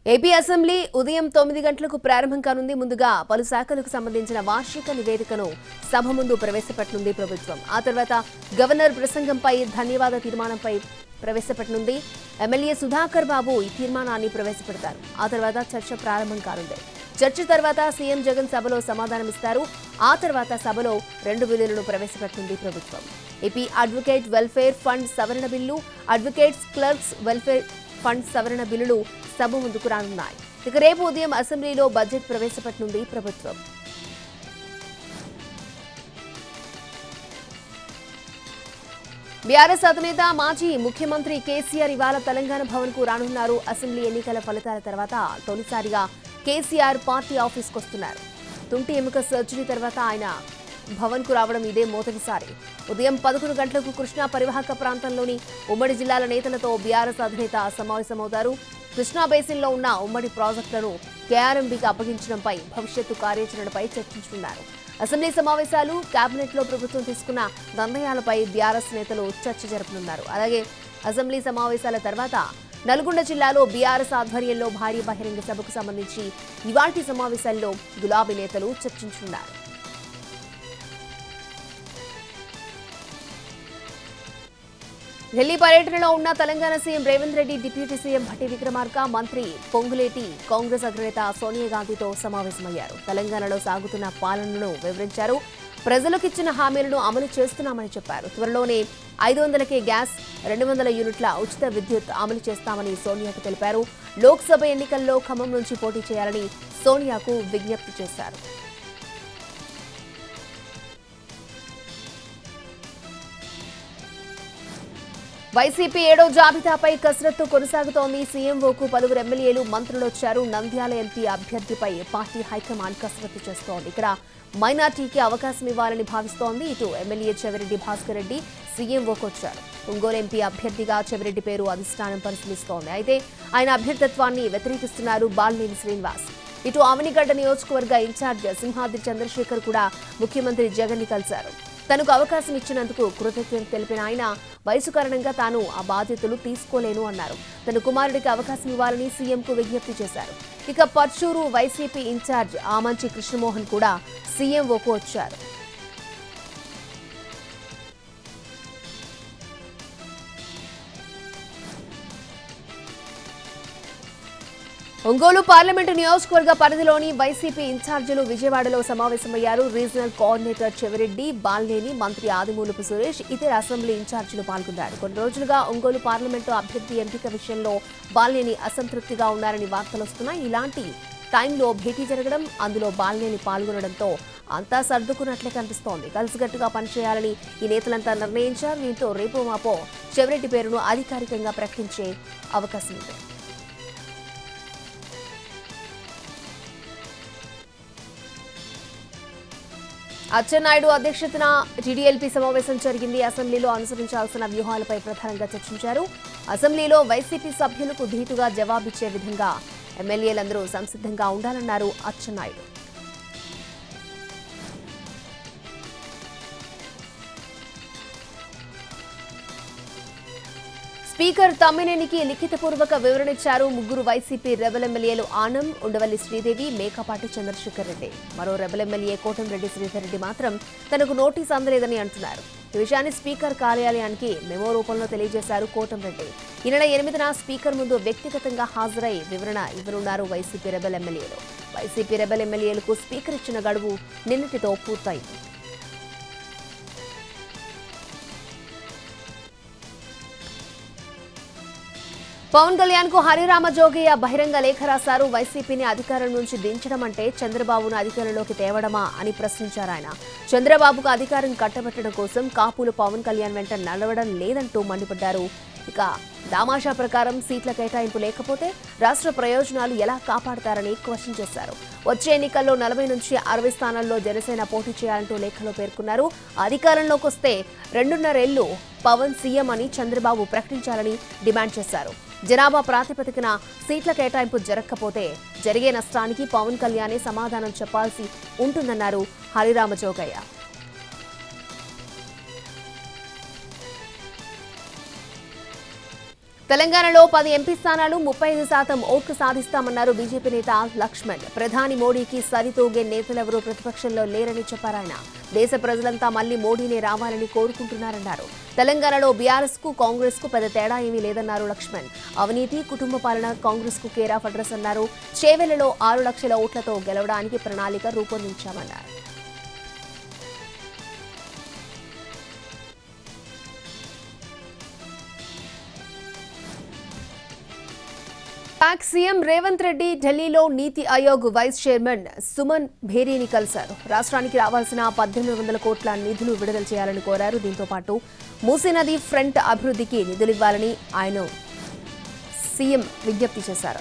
AP assembly ఉదయం తొమ్మిది గంటలకు ప్రారంభం కానుంది ముందుగా పలు శాఖలకు సంబంధించిన వార్షిక నివేదికను సభ ముందు ప్రవేశపెట్టనుంది ప్రభుత్వం ఆ తర్వాత గవర్నర్ ప్రసంగంపై ధన్యవాద తీర్మానంపై ప్రవేశపెట్టనుంది ఎమ్మెల్యే సుధాకర్ బాబు ఈ తీర్మానాన్ని ప్రవేశపెడతారు ఆ తర్వాత చర్చ ప్రారంభం కానుంది చర్చ తర్వాత సీఎం జగన్ సభలో సమాధానమిస్తారు ఆ తర్వాత సభలో రెండు బిల్లులను ప్రవేశపెట్టనుంది ప్రభుత్వం ఏపీ అడ్వకేట్ వెల్ఫేర్ ఫండ్ సవరణ bill advocates clerks welfare fund సవరణ బిల్లులు సభ ముందుకు రానున్నాయి ఇక రేపు ఉదయం అసెంబ్లీలో బడ్జెట్ ప్రవేశపెట్టనుంది ప్రభుత్వం బీఆర్ఎస్ అధినేత మాజీ ముఖ్యమంత్రి కేసీఆర్ ఇవాళ తెలంగాణ భవన్ కు రానున్నారు అసెంబ్లీ ఎన్నికల ఫలితాల తర్వాత తొలిసారిగా కేసీఆర్ పార్టీ ఆఫీస్కు వస్తున్నారు తుంటి ఎముక సర్జరీ తర్వాత ఆయన భవన్ కు రావడం ఇదే మొదటిసారి ఉదయం పదకొండు గంటలకు కృష్ణా పరివాహక ప్రాంతంలోని ఉమ్మడి జిల్లాల నేతలతో బీఆర్ఎస్ అధినేత సమావేశమవుతారు కృష్ణా బేసిన్లో ఉన్న ఉమ్మడి ప్రాజెక్టులను కేఆర్ఎంబీకి అప్పగించడంపై భవిష్యత్తు కార్యాచరణపై చర్చించనున్నారు అసెంబ్లీ సమావేశాలు కేబినెట్ లో ప్రభుత్వం తీసుకున్న నిర్ణయాలపై బీఆర్ఎస్ నేతలు చర్చ జరపనున్నారు అలాగే అసెంబ్లీ సమావేశాల తర్వాత నల్గొండ జిల్లాలో బీఆర్ఎస్ ఆధ్వర్యంలో భారీ బహిరంగ సభకు సంబంధించి ఇవాల్టి సమావేశాల్లో గులాబీ నేతలు చర్చించనున్నారు ఢిల్లీ పర్యటనలో ఉన్న Telangana CM Revanth Reddy deputy CM Bhatti Vikramarka మంత్రి పొంగులేటి కాంగ్రెస్ అగ్రనేత సోనియా గాంధీతో సమావేశమయ్యారు తెలంగాణలో సాగుతున్న పాలనను వివరించారు ప్రజలకు ఇచ్చిన హామీలను అమలు చేస్తున్నామని చెప్పారు త్వరలోనే ఐదు వందలకే గ్యాస్ రెండు వందల యూనిట్ల ఉచిత విద్యుత్ అమలు చేస్తామని సోనియాకు తెలిపారు లోక్సభ ఎన్నికల్లో ఖమ్మం నుంచి పోటీ చేయాలని సోనియాకు విజ్ఞప్తి చేశారు వైసీపీ ఏడో జాబితాపై కసరత్తు కొనసాగుతోంది సీఎంఓకు పలువురు ఎమ్మెల్యేలు మంత్రులు వచ్చారు నంద్యాల ఎంపీ అభ్యర్థిపై పార్టీ హైకమాండ్ కసరత్తు చేస్తోంది ఇక్కడ మైనార్టీకి అవకాశం ఇవ్వాలని భావిస్తోంది ఇటు ఎమ్మెల్యే చెవిరెడ్డి భాస్కర్ రెడ్డి సీఎంఓకు వచ్చారు ఒంగోలు ఎంపీ అభ్యర్థిగా చెవిరెడ్డి పేరు అధిష్టానం పరిశీలిస్తోంది అయితే ఆయన అభ్యర్థిత్వాన్ని వ్యతిరేకిస్తున్నారు బాలినేని శ్రీనివాస్ ఇటు ఆవనిగడ్డ నియోజకవర్గ ఇన్ఛార్జ్ సింహాద్రి చంద్రశేఖర్ కూడా ముఖ్యమంత్రి జగన్ ని కలిశారు తనకు అవకాశం ఇచ్చినందుకు కృతజ్ఞత తెలిపిన ఆయన వయసు కారణంగా తాను ఆ బాధ్యతలు తీసుకోలేను అన్నారు తన కుమారుడికి అవకాశం ఇవ్వాలని సీఎంకు విజ్ఞప్తి చేశారు ఇక పర్చూరు వైసీపీ ఇన్ఛార్జ్ ఆమంచి కృష్ణమోహన్ కూడా సీఎంఓకు వచ్చారు ఒంగోలు పార్లమెంటు నియోజకవర్గ పరిధిలోని వైసీపీ ఇన్ఛార్జీలు విజయవాడలో సమావేశమయ్యారు రీజనల్ కోఆర్డినేటర్ చెవిరెడ్డి బాల్నేని మంత్రి ఆదిమూలపు సురేష్ ఇతర అసెంబ్లీ ఇన్ఛార్జీలు పాల్గొన్నారు కొన్ని రోజులుగా ఒంగోలు పార్లమెంటు అభ్యర్థి ఎంపిక విషయంలో బాల్నేని అసంతృప్తిగా ఉన్నారని వార్తలు వస్తున్నాయి ఇలాంటి టైంలో భేటీ జరగడం అందులో బాల్నేని పాల్గొనడంతో అంతా సర్దుకున్నట్లే కనిపిస్తోంది కలిసికట్టుగా పనిచేయాలని ఈ నేతలంతా నిర్ణయించారు దీంతో రేపు మాపో చెవిరెడ్డి పేరును అధికారికంగా ప్రకటించే అవకాశం ఉంది అచ్చెన్నాయుడు అధ్యక్షతన టీడీఎల్పీ సమావేశం జరిగింది అసెంబ్లీలో అనుసరించాల్సిన వ్యూహాలపై ప్రధానంగా చర్చించారు అసెంబ్లీలో వైసీపీ సభ్యులకు ధీటుగా జవాబిచ్చే విధంగా ఎమ్మెల్యేలందరూ సంసిద్ధంగా ఉండాలన్నారు అచ్చెన్నాయుడు స్పీకర్ తమ్మినేనికి లిఖితపూర్వక వివరణ ఇచ్చారు ముగ్గురు వైసీపీ రెబల్ ఎమ్మెల్యేలు ఆనం ఉండవల్లి శ్రీదేవి మేకపాటి చంద్రశేఖర్ రెడ్డి మరో రెబల్ ఎమ్మెల్యే కోటంరెడ్డి శ్రీధర్ రెడ్డి మాత్రం తనకు నోటీస్ అందలేదని అంటున్నారు ఈ విషయాన్ని స్పీకర్ కార్యాలయానికి మెమో రూపంలో తెలియజేశారు కోటంరెడ్డి ఈ నెల ఎనిమిదిన స్పీకర్ ముందు వ్యక్తిగతంగా హాజరై వివరణ ఇవ్వనున్నారు వైసీపీ రెబల్ ఎమ్మెల్యేలు వైసీపీ రెబల్ ఎమ్మెల్యేలకు స్పీకర్ ఇచ్చిన గడువు నిన్నటితో పూర్తయింది పవన్ కళ్యాణ్ కు హరిరామ జోగయ్య బహిరంగ లేఖ రాశారు వైసీపీని అధికారం నుంచి దించడం అంటే చంద్రబాబును అధికారంలోకి తేవడమా అని ప్రశ్నించారు ఆయన చంద్రబాబుకు అధికారం కట్టబెట్టడం కోసం కాపులు పవన్ కళ్యాణ్ వెంట నడవడం లేదంటూ మండిపడ్డారు ఇక దామాషా ప్రకారం సీట్ల కేటాయింపు లేకపోతే రాష్ట్ర ప్రయోజనాలు ఎలా కాపాడతారని క్వశ్చన్ చేశారు వచ్చే ఎన్నికల్లో నలభై నుంచి అరవై స్థానాల్లో జనసేన పోటీ చేయాలంటూ లేఖలో పేర్కొన్నారు అధికారంలోకి వస్తే రెండున్నరేళ్లు పవన్ సీఎం అని చంద్రబాబు ప్రకటించాలని డిమాండ్ చేశారు జనాభా ప్రాతిపదికన సీట్ల కేటాయింపు జరగకపోతే జరిగే నష్టానికి పవన్ కళ్యాణే సమాధానం చెప్పాల్సి ఉంటుందన్నారు హరిరామ జోగయ్య తెలంగాణలో పది ఎంపీ స్థానాలు ముప్పై ఐదు శాతం ఓట్లు సాధిస్తామన్నారు బీజేపీ నేత లక్ష్మణ్ ప్రధాని మోడీకి సరితూగే నేతలెవరూ ప్రతిపక్షంలో లేరని చెప్పారాయన దేశ ప్రజలంతా మళ్లీ మోడీనే రావాలని కోరుకుంటున్నారన్నారు తెలంగాణలో బీఆర్ఎస్ కు కాంగ్రెస్ కు పెద్ద తేడా ఏమీ లేదన్నారు లక్ష్మణ్ అవినీతి కుటుంబ పాలన కాంగ్రెస్ కు కేర్ ఆఫ్ అడ్రస్ అన్నారు చేవెళ్లలో ఆరు లక్షల ఓట్లతో గెలవడానికి ప్రణాళిక రూపొందించామన్నారు పాక్ సీఎం రేవంత్ రెడ్డి ఢిల్లీలో నీతి ఆయోగ్ వైస్ చైర్మన్ సుమన్ భేరీని కలిశారు రాష్ట్రానికి రావాల్సిన పద్దెనిమిది వందల కోట్ల నిధులు విడుదల చేయాలని కోరారు దీంతో పాటు మూసీ నది ఫ్రంట్ అభివృద్ధికి నిధులివ్వాలని ఆయన సీఎం విజ్ఞప్తి చేశారు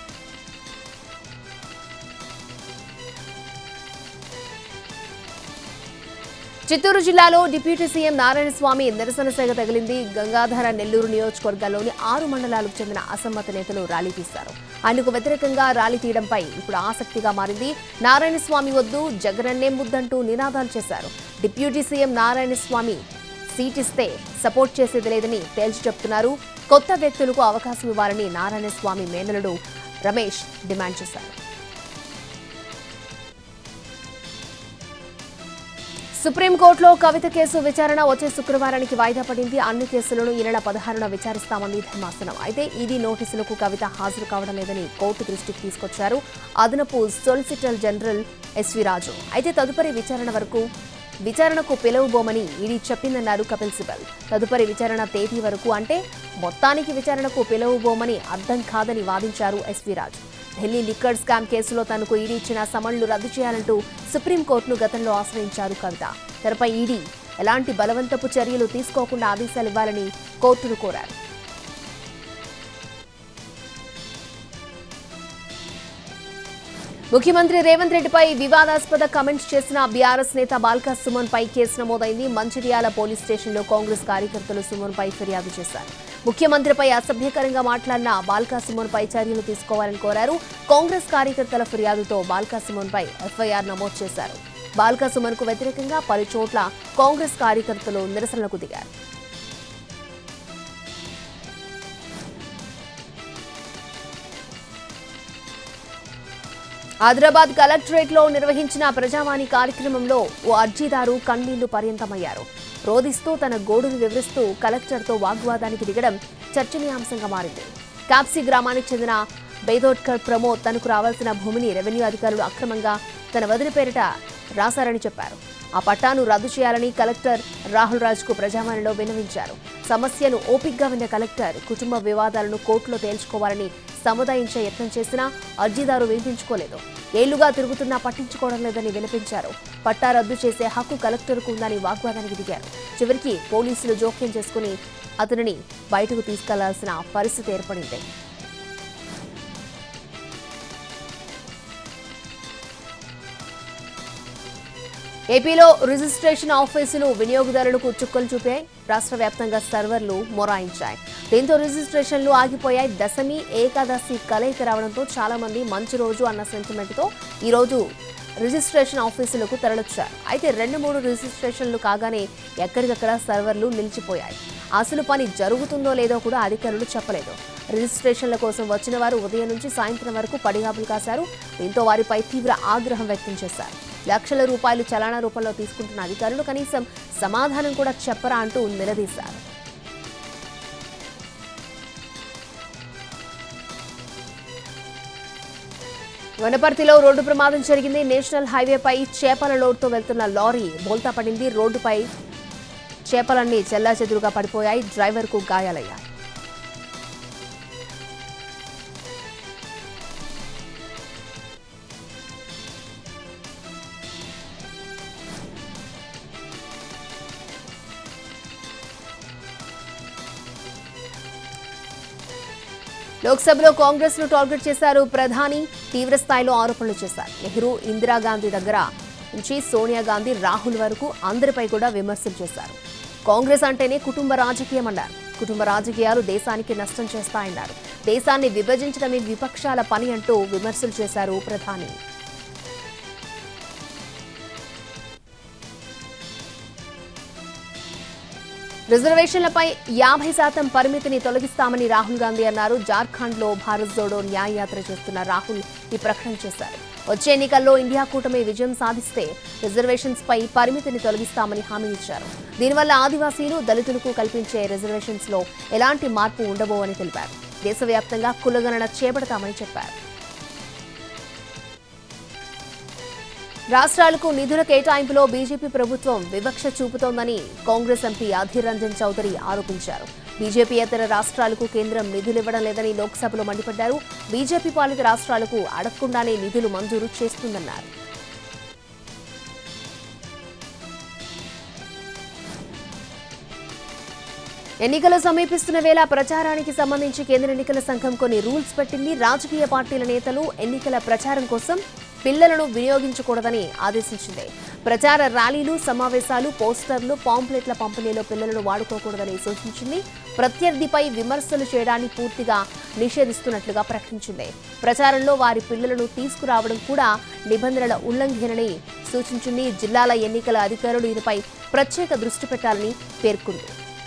చిత్తూరు జిల్లాలో డిప్యూటీ సీఎం నారాయణస్వామి నిరసన సేగ తగిలింది గంగాధర నెల్లూరు నియోజకవర్గాల్లోని ఆరు మండలాలకు చెందిన అసమ్మత నేతలు ర్యాలీ తీశారు ఆయనకు వ్యతిరేకంగా ర్యాలీ తీయడంపై ఇప్పుడు ఆసక్తిగా మారింది నారాయణస్వామి వద్దు జగనన్నే ముద్దంటూ నినాదాలు చేశారు డిప్యూటీ సీఎం నారాయణస్వామి సీట్ ఇస్తే సపోర్ట్ చేసేది లేదని తేల్చి చెప్తున్నారు కొత్త వ్యక్తులకు అవకాశం ఇవ్వాలని నారాయణస్వామి మేనలుడు రమేష్ డిమాండ్ చేశారు సుప్రీంకోర్టులో కవిత కేసు విచారణ వచ్చే శుక్రవారానికి వాయిదా పడింది అన్ని కేసులను ఈ నెల పదహారున విచారిస్తామంది ధర్మాసనం అయితే ఈడీ నోటీసులకు కవిత హాజరు కావడం లేదని కోర్టు దృష్టికి తీసుకొచ్చారు అదనపు సొలిసిటర్ జనరల్ ఎస్వి రాజు అయితే తదుపరి విచారణ వరకు విచారణకు పిలువబోమని ఈడీ చెప్పిందన్నారు కపిల్ సిబల్ తదుపరి విచారణ తేదీ వరకు అంటే మొత్తానికి విచారణకు పిలువబోమని అర్థం కాదని వాదించారు S V Raju Delhi liquor scam కేసులో తనకు ఈడీ ఇచ్చిన సమన్లు రద్దు చేయాలంటూ సుప్రీంకోర్టును గతంలో ఆశ్రయించారు కవిత తెరపై ఈడీ ఎలాంటి బలవంతపు చర్యలు తీసుకోకుండా ఆదేశాలు ఇవ్వాలని కోర్టును కోరారు ముఖ్యమంత్రి రేవంత్ రెడ్డిపై వివాదాస్పద కామెంట్స్ చేసిన బీఆర్ఎస్ నేత బాల్కా సుమన్ పై కేసు నమోదైంది మంచిర్యాల పోలీస్ స్టేషన్లో కాంగ్రెస్ కార్యకర్తలు సుమన్ పై ఫిర్యాదు చేశారు ముఖ్యమంత్రిపై అసభ్యకరంగా మాట్లాడిన బాల్కా సుమన్ పై చర్యలు తీసుకోవాలని కోరారు కాంగ్రెస్ కార్యకర్తల ఫిర్యాదుతో బాల్కా సుమన్ పై ఎఫ్ఐఆర్ నమోదు చేశారు బాల్కా సుమన్ కు వ్యతిరేకంగా పలు చోట్ల కాంగ్రెస్ కార్యకర్తలు నిరసనలకు దిగారు ఆదిలాబాద్ కలెక్టరేట్ లో నిర్వహించిన ప్రజావాణి కార్యక్రమంలో ఓ అర్జీదారు కన్నీళ్లు పర్యంతమయ్యారు రోధిస్తూ తన గోడును వివరిస్తూ కలెక్టర్తో వాగ్వాదానికి దిగడం చర్చనీయాంశంగా మారింది కాప్సీ గ్రామానికి చెందిన బేదోడ్కర్ ప్రమోద్ తనకు రావాల్సిన భూమిని రెవెన్యూ అధికారులు అక్రమంగా తన వదిలి పేరిట రాశారని చెప్పారు ఆ పట్టాను రద్దు చేయాలని కలెక్టర్ రాహుల్ రాజ్కు ప్రజావాణిలో విన్నవించారు సమస్యను ఓపిగ్గా విన్న కలెక్టర్ కుటుంబ వివాదాలను కోర్టులో తేల్చుకోవాలని సముదాయించే యత్నం చేసినా అర్జీదారు వినిపించుకోలేదు ఏళ్లుగా తిరుగుతున్నా పట్టించుకోవడం లేదని వినిపించారు పట్టా రద్దు చేసే హక్కు కలెక్టర్కు ఉందని వాగ్వాదానికి దిగారు చివరికి పోలీసులు జోక్యం చేసుకుని అతనిని బయటకు తీసుకెళ్లాల్సిన పరిస్థితి ఏర్పడింది ఏపీలో రిజిస్ట్రేషన్ ఆఫీసులు వినియోగదారులకు చుక్కలు చూపాయి రాష్ట్ర వ్యాప్తంగా సర్వర్లు మొరాయించాయి దీంతో రిజిస్ట్రేషన్లు ఆగిపోయాయి దశమి ఏకాదశి కలయిక రావడంతో చాలా మంది మంచి రోజు అన్న సెంటిమెంట్తో ఈ రోజు రిజిస్ట్రేషన్ ఆఫీసులకు తరలొచ్చారు అయితే రెండు మూడు రిజిస్ట్రేషన్లు కాగానే ఎక్కడికక్కడ సర్వర్లు నిలిచిపోయాయి అసలు పని జరుగుతుందో లేదో కూడా అధికారులు చెప్పలేదు రిజిస్ట్రేషన్ల కోసం వచ్చిన వారు ఉదయం నుంచి సాయంత్రం వరకు పడిగాపులు కాశారు దీంతో వారిపై తీవ్ర ఆగ్రహం వ్యక్తం చేశారు లక్షల రూపాయలు చలానా రూపంలో తీసుకుంటున్న అధికారులు కనీసం సమాధానం కూడా చెప్పరా అంటూ నిలదీశారు వనపర్తిలో రోడ్డు ప్రమాదం జరిగింది నేషనల్ హైవేపై చేపల లోడ్తో వెళ్తున్న లారీ బోల్తా పడింది రోడ్డుపై చేపలన్నీ చెల్లాచెదురుగా పడిపోయాయి డ్రైవర్కు గాయాలయ్యాయి లోక్సభలో కాంగ్రెస్ ను టార్గెట్ చేశారు ప్రధాని తీవ్ర స్థాయిలో ఆరోపణలు చేశారు నెహ్రూ ఇందిరాగాంధీ దగ్గర నుంచి సోనియా గాంధీ రాహుల్ వరకు అందరిపై కూడా విమర్శలు చేశారు కాంగ్రెస్ అంటేనే కుటుంబ రాజకీయం అన్నారు కుటుంబ రాజకీయాలు దేశానికి నష్టం చేస్తాయన్నారు దేశాన్ని విభజించడమే విపక్షాల పని అంటూ విమర్శలు చేశారు ప్రధాని రిజర్వేషన్లపై యాభై శాతం పరిమితిని తొలగిస్తామని రాహుల్ గాంధీ అన్నారు జార్ఖండ్లో భారత్ జోడో న్యాయయాత్ర చేస్తున్న రాహుల్ ఈ ప్రకటన చేశారు వచ్చే ఎన్నికల్లో ఇండియా కూటమి విజయం సాధిస్తే రిజర్వేషన్స్ పై పరిమితిని తొలగిస్తామని హామీ ఇచ్చారు దీనివల్ల ఆదివాసీలు దళితులకు కల్పించే రిజర్వేషన్స్ లో ఎలాంటి మార్పు ఉండబోవని తెలిపారు దేశవ్యాప్తంగా కులగణన చేపడతామని చెప్పారు రాష్ట్రాలకు నిధుల కేటాయింపులో బీజేపీ ప్రభుత్వం వివక్ష చూపుతోందని కాంగ్రెస్ ఎంపీ అధీర్ రంజన్ చౌదరి ఆరోపించారు బీజేపీయేతర రాష్ట్రాలకు కేంద్రం నిధులివ్వడం లేదని లోక్సభలో మండిపడ్డారు బీజేపీ పాలిత రాష్ట్రాలకు అడగకుండానే నిధులు మంజూరు చేస్తుందన్నారు ఎన్నికలు సమీపిస్తున్న వేళ ప్రచారానికి సంబంధించి కేంద్ర ఎన్నికల సంఘం కొన్ని రూల్స్ పెట్టింది రాజకీయ పార్టీల నేతలు ఎన్నికల ప్రచారం కోసం పిల్లలను వినియోగించకూడదని ఆదేశించింది ప్రచార ర్యాలీలు సమావేశాలు పోస్టర్లు పాంప్లెట్ల పంపిణీలో పిల్లలను వాడుకోకూడదని సూచించింది ప్రత్యర్థిపై విమర్శలు చేయడాన్ని పూర్తిగా నిషేధిస్తున్నట్లుగా ప్రకటించింది ప్రచారంలో వారి పిల్లలను తీసుకురావడం కూడా నిబంధనల ఉల్లంఘనని సూచించింది జిల్లాల ఎన్నికల అధికారులు దీనిపై ప్రత్యేక దృష్టి పెట్టాలని పేర్కొంది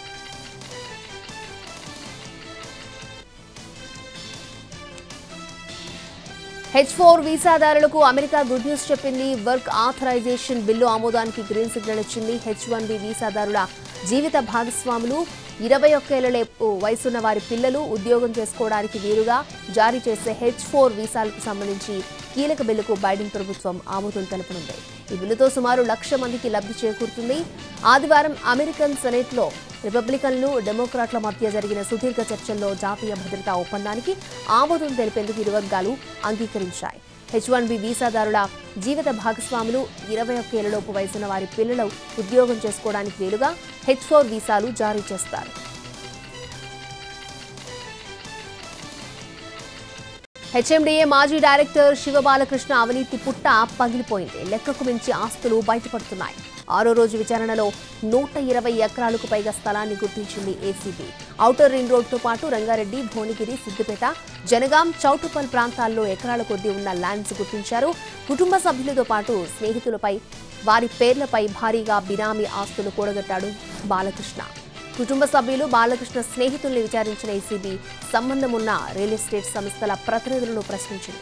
హెచ్ ఫోర్ వీసాదారులకు అమెరికా గుడ్ న్యూస్ చెప్పింది వర్క్ ఆథరైజేషన్ బిల్లు ఆమోదానికి గ్రీన్ సిగ్నల్ ఇచ్చింది హెచ్ వన్ బి వీసాదారుల జీవిత భాగస్వాములు ఇరవై ఒక్కేళ్లలోపు వయసున్న వారి పిల్లలు ఉద్యోగం చేసుకోవడానికి వీలుగా జారీ చేసే హెచ్ ఫోర్ వీసాలకు సంబంధించి కీలక బిల్లుకు బైడెన్ ప్రభుత్వం ఆమోదం తెలుపనుంది ఈ బిల్లుతో సుమారు లక్ష మందికి లబ్ధి చేకూరుతుంది ఆదివారం అమెరికన్ సెనేట్లో రిపబ్లికన్లు డెమోక్రాట్ల మధ్య జరిగిన సుదీర్ఘ చర్చల్లో జాతీయ భద్రతా ఒప్పందానికి ఆమోదం తెలిపేందుకు ఇరు వర్గాలు అంగీకరించాయి హెచ్ వన్ బి వీసాదారుల జీవిత భాగస్వాములు ఇరవై ఒక్కేళ్లలోపు వయసున్న వారి పిల్లలు ఉద్యోగం చేసుకోవడానికి వీలుగా హెచ్ ఫోర్ వీసాలు జారీ చేస్తారు హెచ్ఎండిఏ మాజీ డైరెక్టర్ శివబాలకృష్ణ అవినీతి పుట్ట పగిలిపోయింది లెక్కకు మించి ఆస్తులు బయటపడుతున్నాయి ఆరో రోజు విచారణలో నూట ఇరవై ఎకరాలకు పైగా స్థలాన్ని గుర్తించింది ఏసీబీ ఔటర్ రింగ్ రోడ్తో పాటు రంగారెడ్డి భువనగిరి సిద్దిపేట జనగాం చౌటుపల్ ప్రాంతాల్లో ఎకరాల కొద్దీ ఉన్న ల్యాండ్స్ గుర్తించారు కుటుంబ సభ్యులతో పాటు స్నేహితులపై వారి పేర్లపై భారీగా బినామీ ఆస్తులు కూడగట్టాడు బాలకృష్ణ కుటుంబ సభ్యులు బాలకృష్ణ స్నేహితుల్ని విచారించిన ఏసీబీ సంబంధం ఉన్న రియల్ ఎస్టేట్ సంస్థల ప్రతినిధులను ప్రశ్నించింది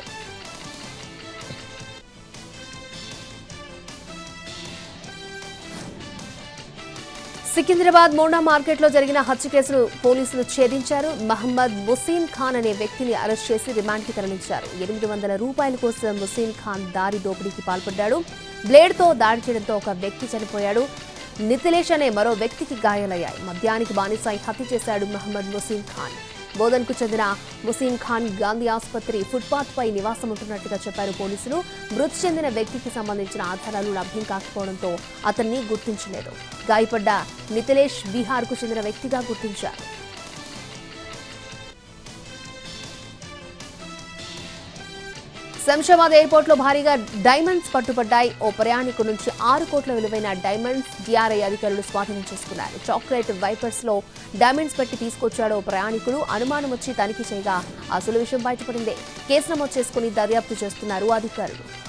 సికింద్రాబాద్ మోండా మార్కెట్లో జరిగిన హత్య కేసును పోలీసులు ఛేదించారు మహమ్మద్ ముసీన్ ఖాన్ అనే వ్యక్తిని అరెస్ట్ చేసి రిమాండ్కి తరలించారు ఎనిమిది వందల రూపాయల కోసం ముసీన్ ఖాన్ దారి దోపిడీకి పాల్పడ్డాడు బ్లేడ్తో దాడి చేయడంతో ఒక వ్యక్తి చనిపోయాడు నితిలేష్ అనే మరో వ్యక్తికి గాయాలయ్యాయి మద్యానికి బానిసాయి హత్య చేశాడు మహమ్మద్ ముసీన్ ఖాన్ బోధన్కు చెందిన ముసీన్ ఖాన్ గాంధీ ఆసుపత్రి ఫుట్పాత్ పై నివాసం ఉంటున్నట్టుగా చెప్పారు పోలీసులు మృతి చెందిన వ్యక్తికి సంబంధించిన ఆధారాలు లభ్యం కాకపోవడంతో అతన్ని గుర్తించలేదు గాయపడ్డ నితిలేష్ బీహార్కు చెందిన వ్యక్తిగా గుర్తించారు శంషాబాద్ ఎయిర్పోర్ట్ లో భారీగా డైమండ్స్ పట్టుబడ్డాయి ఓ ప్రయాణికు నుంచి ఆరు కోట్ల విలువైన డైమండ్స్ డిఆర్ఐ అధికారులు స్వాధీనం చేసుకున్నారు చాక్లెట్ వైపర్స్ లో డైమండ్స్ పెట్టి తీసుకొచ్చాడు ఓ ప్రయాణికుడు అనుమానం వచ్చి తనిఖీ చేయగా అసలు విషయం బయటపడింది కేసు నమోదు చేసుకుని దర్యాప్తు చేస్తున్నారు అధికారులు